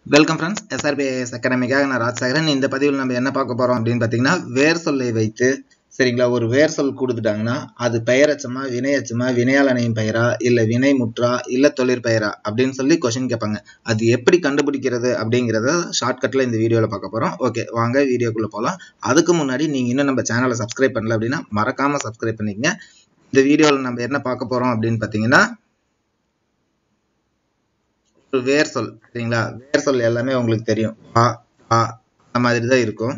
welcome friends SRBS அகாடமிக்காக நான் ராஜசேகரன் இந்த பதிவில் நம்ம என்ன பார்க்க போறோம் அப்படின்னு பார்த்தீங்கன்னா வேர் சொல்லை வைத்து சரிங்களா ஒரு வேர் சொல் கொடுத்துட்டாங்கன்னா அது பெயரச்சமா வினையச்சமா வினையால் அணையும் பெயரா இல்லை வினை முற்றா இல்லை தொழிற்பெயரா அப்படின்னு சொல்லி கொஷின் கேட்பாங்க அது எப்படி கண்டுபிடிக்கிறது அப்படிங்கிறத ஷார்ட்கட்டில் இந்த வீடியோவில் பார்க்க போகிறோம் ஓகே வாங்க வீடியோக்குள்ளே போகலாம் அதுக்கு முன்னாடி நீங்கள் இன்னும் நம்ம சேனலை சப்ஸ்கிரைப் பண்ணல அப்படின்னா மறக்காமல் சப்ஸ்கிரைப் பண்ணிக்கங்க இந்த வீடியோவில் நம்ம என்ன பார்க்க போகிறோம் அப்படின்னு பார்த்தீங்கன்னா ஒரு வேர் சொல் சரிங்களா வேர் சொல் எல்லாமே உங்களுக்கு தெரியும் ஆ ஆ அந்த மாதிரி தான் இருக்கும்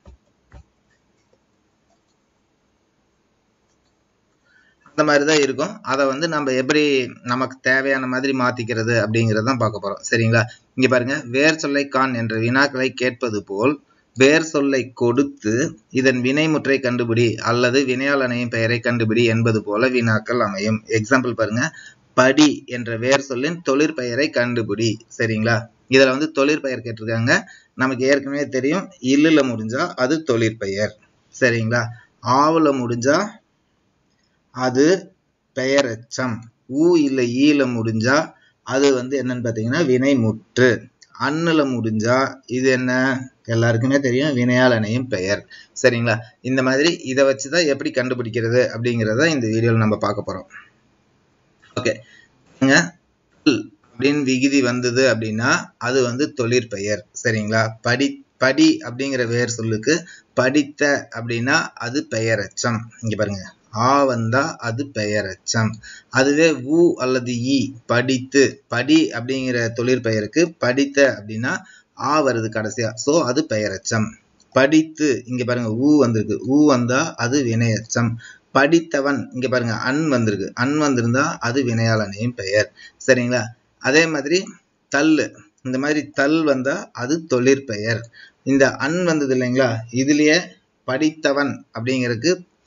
அந்த மாதிரி தான் இருக்கும் அதை வந்து நம்ம எப்படி நமக்கு தேவையான மாதிரி மாத்திக்கிறது அப்படிங்கிறத தான் பார்க்க போறோம் சரிங்களா இங்க பாருங்க வேர் சொல்லை கான் என்ற வினாக்களை கேட்பது போல் வேர் சொல்லை கொடுத்து இதன் வினைமுற்றை கண்டுபிடி அல்லது வினையாளனையும் பெயரை கண்டுபிடி என்பது போல வினாக்கள் அமையும் எக்ஸாம்பிள் பாருங்க படி என்ற வேர் சொல்லின் தொழிற்பெயரை கண்டுபிடி சரிங்களா இதுல வந்து தொழிற்பெயர் கேட்டிருக்காங்க நமக்கு ஏற்கனவே தெரியும் இல்லுல முடிஞ்சா அது தொழிற்பெயர் சரிங்களா ஆவுல முடிஞ்சா அது பெயரெச்சம் ஊ இல்லை ஈல முடிஞ்சா அது வந்து என்னன்னு பார்த்தீங்கன்னா வினைமுற்று அண்ணுல முடிஞ்சா இது என்ன எல்லாருக்குமே தெரியும் வினையால் அணையும் பெயர் சரிங்களா இந்த மாதிரி இதை வச்சுதான் எப்படி கண்டுபிடிக்கிறது அப்படிங்கிறத இந்த வீடியோவில் நம்ம பார்க்க போறோம் ஓகே அப்படின்னு விகுதி வந்தது அப்படின்னா அது வந்து தொழிற்பெயர் சரிங்களா படி படி அப்படிங்கிற வேர் சொல்லுக்கு படித்த அப்படின்னா அது பெயரச்சம் இங்க பாருங்க ஆ வந்தா அது பெயரச்சம் அதுவே உ அல்லது இ படித்து படி அப்படிங்கிற தொழிற்பெயருக்கு படித்த அப்படின்னா ஆ வருது கடைசியா சோ அது பெயரச்சம் படித்து இங்க பாருங்க ஊ வந்திருக்கு ஊ வந்தா அது வினையச்சம் படித்தவன் இங்க பாருங்க அன் வந்திருக்கு அன் வந்திருந்தா அது வினையாளனையும் பெயர் சரிங்களா அதே மாதிரி தள்ளு இந்த மாதிரி தல் வந்தா அது தொழிற்பெயர் இந்த அன் வந்தது இல்லைங்களா இதுலயே படித்தவன் அப்படிங்கிறதுக்கு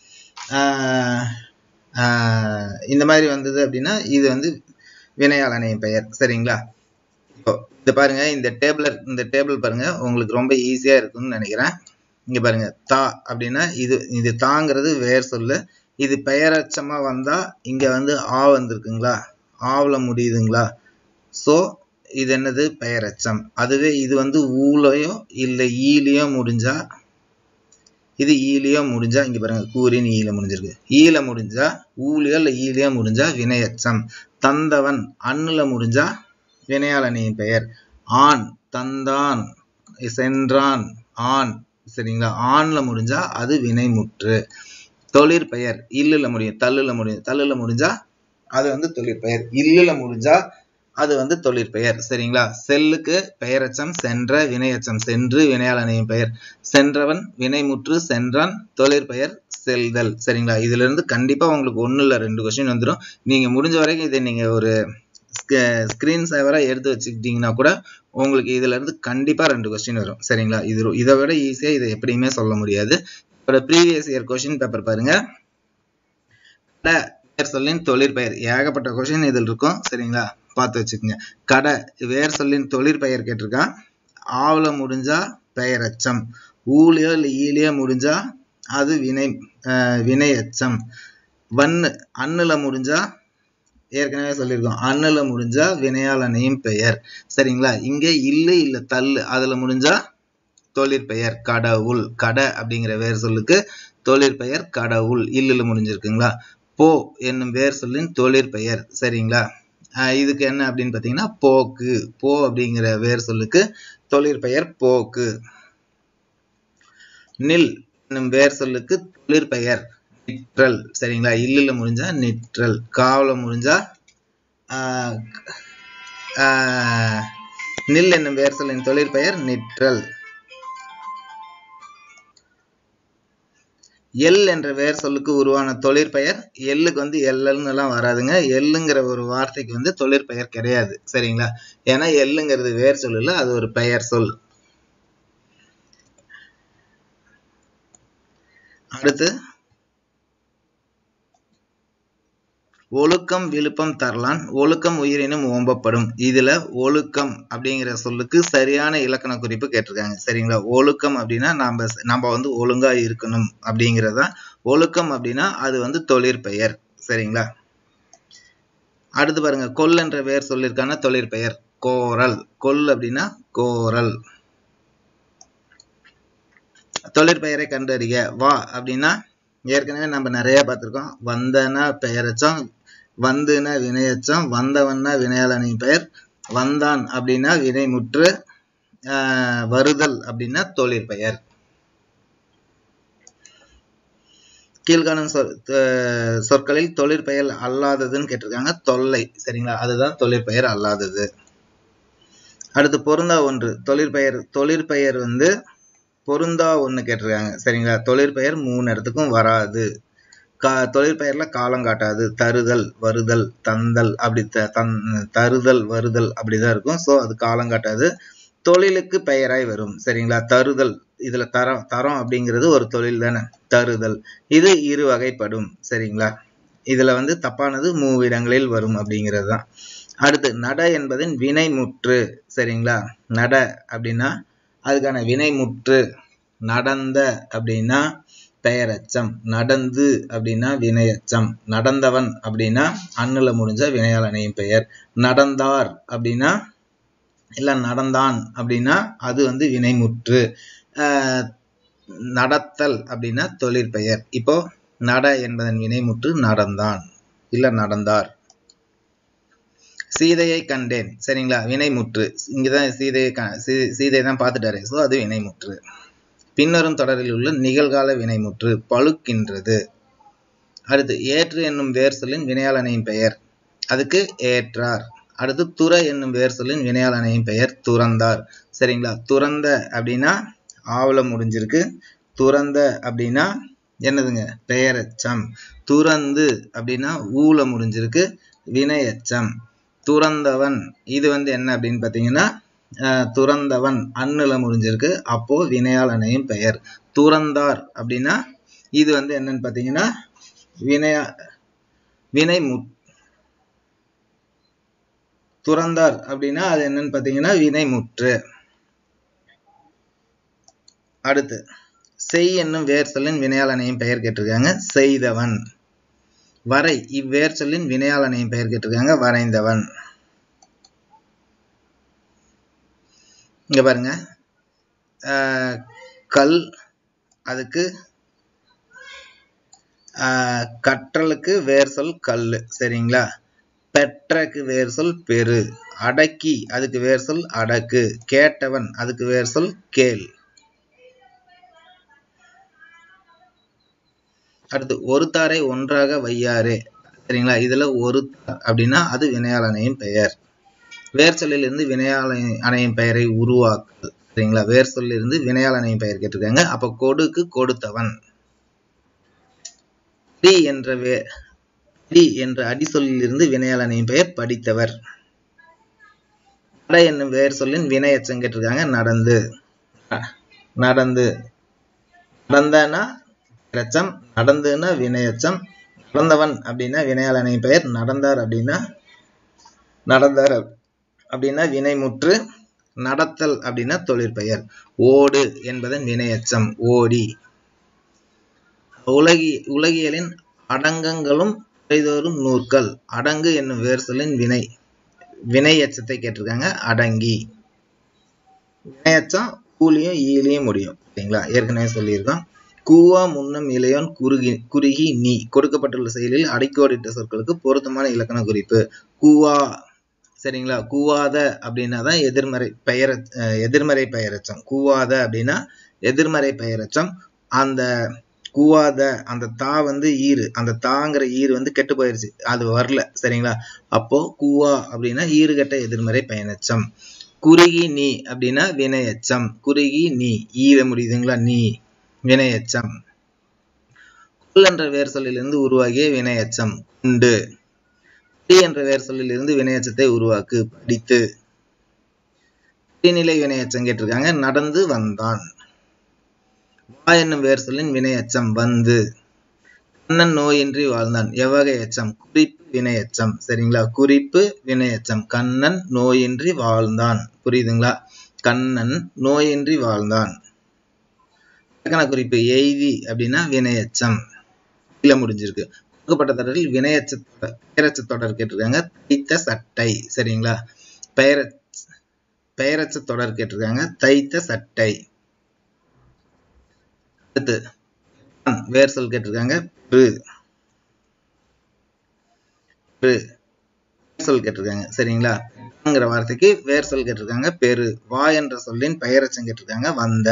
இந்த மாதிரி வந்தது அப்படின்னா இது வந்து வினையாளனையும் பெயர் சரிங்களா இப்போ இது பாருங்க இந்த டேபிள் இந்த டேபிள் பாருங்க உங்களுக்கு ரொம்ப ஈஸியா இருக்கும்னு நினைக்கிறேன் இங்க பாருங்க தா அப்படின்னா இது இது தாங்கிறது வேர் சொல்லு இது பெயரச்சமா வந்தா இங்க வந்து ஆ வந்திருக்குங்களா ஆவுல முடியுதுங்களா சோ இது என்னது பெயரச்சம் அதுவே இது வந்து ஊலையோ இல்லை ஈலையோ முடிஞ்சா இது ஈலியோ முடிஞ்சா இங்க பாருங்க கூறின் ஈல முடிஞ்சிருக்கு ஈல முடிஞ்சா ஊலியோ இல்ல ஈலியோ முடிஞ்சா வினையச்சம் தந்தவன் அண்ணுல முடிஞ்சா வினையாளனின் பெயர் ஆண் தந்தான் சென்றான் ஆண் சரிங்களா ஆண்ல முடிஞ்சா அது வினைமுற்று தொழிற்பெயர் இல்லுல முடியும் தள்ளுல முடியும் தள்ளுல முடிஞ்சா அது வந்து தொழிற்பெயர் இல்லுல முடிஞ்சா அது வந்து தொழிற்பெயர் சரிங்களா செல்லுக்கு பெயரச்சம் சென்ற வினையச்சம் சென்று வினையாளனையும் பெயர் சென்றவன் வினைமுற்று சென்றான் தொழிற்பெயர் செல்தல் சரிங்களா இதுல இருந்து கண்டிப்பா உங்களுக்கு ஒண்ணு இல்ல ரெண்டு கொஸ்டின் வந்துடும் நீங்க முடிஞ்ச வரைக்கும் இதை நீங்க ஒரு ஸ்கிரீன் சேவரா எடுத்து வச்சுக்கிட்டீங்கன்னா கூட உங்களுக்கு இதுல இருந்து கண்டிப்பா ரெண்டு கொஸ்டின் வரும் சரிங்களா இது இதை விட ஈஸியா இதை எப்படியுமே சொல்ல முடியாது இப்போட ப்ரீவியஸ் இயர் கொஸ்டின் பேப்பர் பாருங்க பெயர் சொல்லின் தொழிற்பெயர் ஏகப்பட்ட கொஸ்டின் இதில் இருக்கும் சரிங்களா பார்த்து வச்சுக்கோங்க கடை வேர் சொல்லின் தொழிற்பெயர் கேட்டிருக்கான் ஆவல முடிஞ்சா பெயரச்சம் ஊழியோ இல்லை ஈலியோ முடிஞ்சா அது வினை வினையச்சம் வன்னு அண்ணுல முடிஞ்சா ஏற்கனவே சொல்லியிருக்கோம் அண்ணுல முடிஞ்சா வினையாளனையும் பெயர் சரிங்களா இங்கே இல்லை இல்லை தள்ளு அதுல முடிஞ்சா தொழிற்பெயர் கடவுள் கடை அப்படிங்கிற வேர் சொல்லுக்கு தொழிற்பெயர் கடவுள் இல்லுல முடிஞ்சிருக்குங்களா போ என்னும் வேர் சொல்லின் தொழிற்பெயர் சரிங்களா இதுக்கு என்ன அப்படின்னு பார்த்தீங்கன்னா போக்கு போ அப்படிங்கிற வேர் சொல்லுக்கு தொழிற்பெயர் போக்கு நில் என்னும் வேர் சொல்லுக்கு தொழிற்பெயர் நிற்றல் சரிங்களா இல்லுல முடிஞ்சா நிற்றல் காவல முடிஞ்சா நில் என்னும் வேர் சொல்லின் தொழிற்பெயர் நிற்றல் எல் என்ற வேர் சொல்லுக்கு உருவான தொழிற்பெயர் எள்ளுக்கு வந்து எல்லல்னு எல்லாம் வராதுங்க எள்ளுங்கிற ஒரு வார்த்தைக்கு வந்து தொழிற்பெயர் கிடையாது சரிங்களா ஏன்னா எள்ளுங்கிறது வேர் சொல்லல அது ஒரு பெயர் சொல் அடுத்து ஒழுக்கம் விழுப்பம் தரலான் ஒழுக்கம் உயிரினும் ஓம்பப்படும் இதுல ஒழுக்கம் அப்படிங்கிற சொல்லுக்கு சரியான இலக்கண குறிப்பு கேட்டிருக்காங்க சரிங்களா ஒழுக்கம் அப்படின்னா நம்ம நம்ம வந்து ஒழுங்கா இருக்கணும் அப்படிங்கிறதா ஒழுக்கம் அப்படின்னா அது வந்து தொழிற்பெயர் சரிங்களா அடுத்து பாருங்க கொல் என்ற பெயர் சொல்லியிருக்கான தொழிற்பெயர் கோரல் கொல் அப்படின்னா கோரல் தொழிற்பெயரை கண்டறிய வா அப்படின்னா ஏற்கனவே நம்ம நிறைய பார்த்துருக்கோம் வந்தனா பெயரச்சம் வந்துனா வினையச்சம் வந்தவன்னா வினையாளனி பெயர் வந்தான் அப்படின்னா வினைமுற்று ஆஹ் வருதல் அப்படின்னா தொழிற்பெயர் கீழ்காணும் சொற் அஹ் சொற்களில் தொழிற்பெயர் அல்லாததுன்னு கேட்டிருக்காங்க தொல்லை சரிங்களா அதுதான் தொழிற்பெயர் அல்லாதது அடுத்து பொருந்தா ஒன்று தொழிற்பெயர் தொழிற்பெயர் வந்து பொருந்தா ஒன்று கேட்டிருக்காங்க சரிங்களா தொழிற்பெயர் மூணு இடத்துக்கும் வராது கா தொழிற்பெயர்ல காலம் காட்டாது தருதல் வருதல் தந்தல் அப்படி த- தன் தருதல் வருதல் அப்படிதான் இருக்கும் ஸோ அது காலம் காட்டாது தொழிலுக்கு பெயராய் வரும் சரிங்களா தருதல் இதுல தரம் தரம் அப்படிங்கிறது ஒரு தொழில் தானே தருதல் இது இரு வகைப்படும் சரிங்களா இதுல வந்து தப்பானது மூவிடங்களில் வரும் அப்படிங்கிறது தான் அடுத்து நட என்பதின் வினைமுற்று சரிங்களா நட அப்படின்னா அதுக்கான வினைமுற்று நடந்த அப்படின்னா பெயரச்சம் நடந்து அப்படின்னா வினையச்சம் நடந்தவன் அப்படின்னா அண்ணுல முடிஞ்ச வினையாளனையும் பெயர் நடந்தார் அப்படின்னா இல்ல நடந்தான் அப்படின்னா அது வந்து வினைமுற்று ஆஹ் நடத்தல் அப்படின்னா தொழிற்பெயர் இப்போ நட என்பதன் வினைமுற்று நடந்தான் இல்ல நடந்தார் சீதையை கண்டேன் சரிங்களா வினைமுற்று இங்கதான் சீதையை க- சீ- சீதை தான் பார்த்துட்டாரு ஸோ அது வினைமுற்று பின்வரும் தொடரில் உள்ள நிகழ்கால வினைமுற்று பழுக்கின்றது அடுத்து ஏற்று என்னும் வேர் சொல்லின் வினையாளனையும் பெயர் அதுக்கு ஏற்றார் அடுத்து துற என்னும் வேர் சொல்லின் வினையாளனையும் பெயர் துறந்தார் சரிங்களா துறந்த அப்படின்னா ஆவல முடிஞ்சிருக்கு துறந்த அப்படின்னா என்னதுங்க பெயரச்சம் துறந்து அப்படின்னா ஊல முடிஞ்சிருக்கு வினையச்சம் துறந்தவன் இது வந்து என்ன அப்படின்னு பார்த்தீங்கன்னா அஹ், துறந்தவன் அண்ணுல முடிஞ்சிருக்கு அப்போ வினையாளனையும் பெயர் துறந்தார் அப்படின்னா இது வந்து என்னன்னு பார்த்தீங்கன்னா வினையா வினை மு துறந்தார் அப்படின்னா அது என்னன்னு பார்த்தீங்கன்னா வினைமுற்று அடுத்து செய் என்னும் வேர் சொல்லின் வினையாளனையும் பெயர் கேட்டிருக்காங்க செய்தவன் வரை இவ்வேர் சொல்லின் வினையாளனையும் பெயர் கேட்டிருக்காங்க வரைந்தவன் இங்க பாருங்க ஆஹ் கல் அதுக்கு ஆஹ் கற்றலுக்கு வேர் சொல் கல் சரிங்களா பெற்றக்கு வேர் சொல் பெரு அடக்கி அதுக்கு வேர் சொல் அடக்கு கேட்டவன் அதுக்கு வேர் சொல் கேள் அடுத்து ஒருத்தாரை ஒன்றாக வையாரே சரிங்களா இதுல ஒரு அப்படின்னா அது வினையாளனையும் பெயர் வேர் சொல்லிலிருந்து வினையாள அணையும் பெயரை உருவாக்கு சரிங்களா வேர் சொல்லிலிருந்து வினையாளனையும் பெயர் கேட்டிருக்காங்க அப்ப கொடுக்கு கொடுத்தவன் டி என்ற வே டி என்ற அடிசொல்லிலிருந்து வினையாளனையும் பெயர் படித்தவர் நட என்னும் வேர் சொல்லின் வினையச்சம் கேட்டிருக்காங்க நடந்து அஹ், நடந்து நடந்தனா எச்சம் நடந்துன்னா வினையச்சம் நடந்தவன் அப்படின்னா வினையாளனை பெயர் நடந்தார் அப்படின்னா நடந்தார் அப்படின்னா வினைமுற்று நடத்தல் அப்படின்னா தொழிற்பெயர் ஓடு என்பதன் வினையச்சம் ஓடி உலகி உலகியலின் அடங்கங்களும் துறைதோறும் நூற்கள் அடங்கு என்னும் வேர் சொல்லின் வினை வினை எச்சத்தை கேட்டிருக்காங்க அடங்கி வினையச்சம் கூலியும் ஈலியும் முடியும் சரிங்களா ஏற்கனவே சொல்லியிருக்கோம் கூவா முன்னம் இளையோன் குறுகி குறுகி நீ கொடுக்கப்பட்டுள்ள செயலில் அடிக்கோடிட்ட சொற்களுக்கு பொருத்தமான இலக்கண குறிப்பு கூவா சரிங்களா கூவாத அப்படின்னா தான் எதிர்மறை பெயர அஹ் எதிர்மறை பெயரச்சம் கூவாத அப்படின்னா எதிர்மறை பெயரச்சம் அந்த கூவாத அந்த தா வந்து ஈறு அந்த தாங்கிற ஈறு வந்து கெட்டு போயிருச்சு அது வரல சரிங்களா அப்போ கூவா அப்படின்னா ஈறுகட்ட எதிர்மறை பயனச்சம் குறுகி நீ அப்படின்னா வினையச்சம் குறுகி நீ ஈர முடியுதுங்களா நீ வினையச்சம் குல் என்ற வேர் சொல்லிலிருந்து உருவாகிய வினையச்சம் உண்டு படி என்ற வேர் சொல்லிலிருந்து வினையச்சத்தை உருவாக்கு படித்து படிநிலை வினையச்சம் கேட்டிருக்காங்க நடந்து வந்தான் வா என்னும் வேர் சொல்லின் வினையச்சம் வந்து கண்ணன் நோயின்றி வாழ்ந்தான் எவ்வகை எச்சம் குறிப்பு வினையச்சம் சரிங்களா குறிப்பு வினையச்சம் கண்ணன் நோயின்றி வாழ்ந்தான் புரியுதுங்களா கண்ணன் நோயின்றி வாழ்ந்தான் இலக்கண குறிப்பு எய்தி அப்படின்னா வினையச்சம் கீழே முடிஞ்சிருக்கு கொடுக்கப்பட்ட தொடரில் வினையச்ச பெயரச்ச தொடர் கேட்டிருக்காங்க தைத்த சட்டை சரிங்களா பெயர பெயரச்ச தொடர் கேட்டிருக்காங்க தைத்த சட்டை அடுத்து வேர் சொல் கேட்டிருக்காங்க பெரு பெரு சொல் கேட்டிருக்காங்க சரிங்களா ங்கிற வார்த்தைக்கு வேர் சொல் கேட்டிருக்காங்க பெரு வா என்ற சொல்லின் பெயரச்சம் கேட்டிருக்காங்க வந்த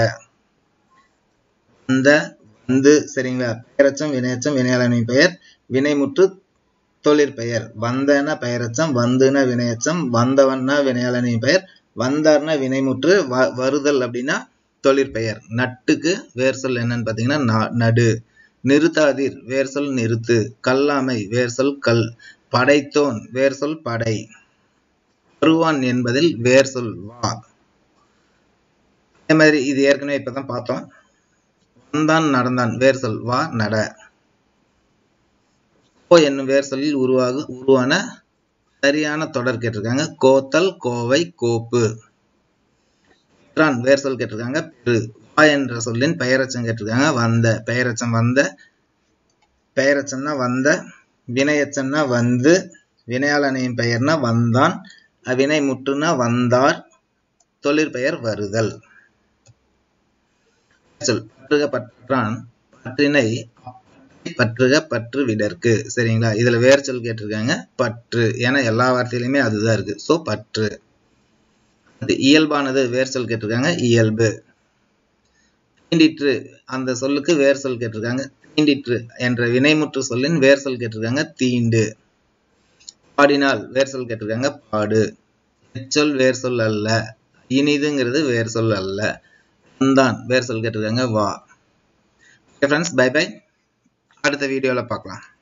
வந்த வந்து சரிங்களா பெயரச்சம் வினையச்சம் வினையாளனை பெயர் வினைமுற்று தொழிற்பெயர் வந்தன பெயரச்சம் வந்துன வினையச்சம் வந்தவன்னா வினையாளனை பெயர் வந்தார்னா வினைமுற்று வ வருதல் அப்படின்னா தொழிற்பெயர் நட்டுக்கு வேர் சொல் என்னன்னு பார்த்தீங்கன்னா நடு நிறுத்தாதீர் வேர் சொல் நிறுத்து கல்லாமை வேர் சொல் கல் படைத்தோன் வேர் சொல் படை வருவான் என்பதில் வேர் சொல் வா அதே மாதிரி இது ஏற்கனவே இப்பதான் பார்த்தோம் வந்தான் நடந்தான் வேர் சொல் வா நட கோ என்னும் வேர் சொல்லில் உருவாகு உருவான சரியான தொடர் கேட்டிருக்காங்க கோத்தல் கோவை கோப்பு பெற்றான் வேர் சொல் கேட்டிருக்காங்க பெரு வா என்ற சொல்லின் பெயரச்சம் கேட்டிருக்காங்க வந்த பெயரச்சம் வந்த பெயரச்சம்னா வந்த வினையச்சம்னா வந்து வினையாளனையின் பெயர்னா வந்தான் வினை முற்றுனா வந்தார் தொழிற்பெயர் வருதல் சொல் பற்றுக பற்றான் பற்றினை பற்றுக பற்று விடற்கு சரிங்களா இதுல வேர் சொல் கேட்டிருக்காங்க பற்று ஏன்னா எல்லா வார்த்தையிலுமே அதுதான் இருக்கு சோ பற்று இயல்பானது வேர் சொல் கேட்டிருக்காங்க இயல்பு தீண்டிற்று அந்த சொல்லுக்கு வேர் சொல் கேட்டிருக்காங்க தீண்டிற்று என்ற வினைமுற்று சொல்லின் வேர் சொல் கேட்டிருக்காங்க தீண்டு பாடினால் வேர் சொல் கேட்டிருக்காங்க பாடு எச்சொல் வேர் சொல் அல்ல இனிதுங்கிறது வேர் சொல் அல்ல வந்தான் வேர் சொல் கேட்டிருக்காங்க வா ஓகே ஃப்ரெண்ட்ஸ் பை பை அடுத்த வீடியோவில் பார்க்கலாம்